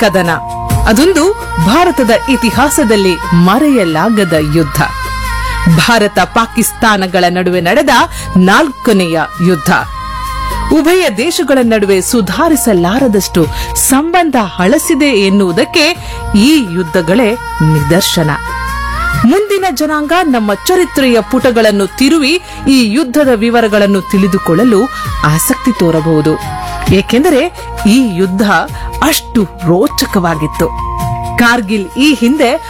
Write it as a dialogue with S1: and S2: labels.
S1: ಕದನ ಅದೊಂದು ಭಾರತದ ಇತಿಹಾಸದಲ್ಲಿ ಮರೆಯಲಾಗದ ಯುದ್ಧ ಭಾರತ ಪಾಕಿಸ್ತಾನಗಳ ನಡುವೆ ನಡೆದ ನಾಲ್ಕನೆಯ ಯುದ್ಧ ಉಭಯ ದೇಶಗಳ ನಡುವೆ ಸುಧಾರಿಸಲಾರದಷ್ಟು ಸಂಬಂಧ ಹಳಸಿದೆ ಎನ್ನುವುದಕ್ಕೆ ಈ ಯುದ್ಧಗಳೇ ನಿದರ್ಶನ ಮುಂದಿನ ಜನಾಂಗ ನಮ್ಮ ಚರಿತ್ರೆಯ ಪುಟಗಳನ್ನು ತಿರುವಿ ಈ ಯುದ್ಧದ ವಿವರಗಳನ್ನು ತಿಳಿದುಕೊಳ್ಳಲು ಆಸಕ್ತಿ ತೋರಬಹುದು ಏಕೆಂದರೆ ಈ ಯುದ್ಧ ಅಷ್ಟು ರೋಚಕವಾಗಿತ್ತು ಕಾರ್ಗಿಲ್ ಈ ಹಿಂದೆ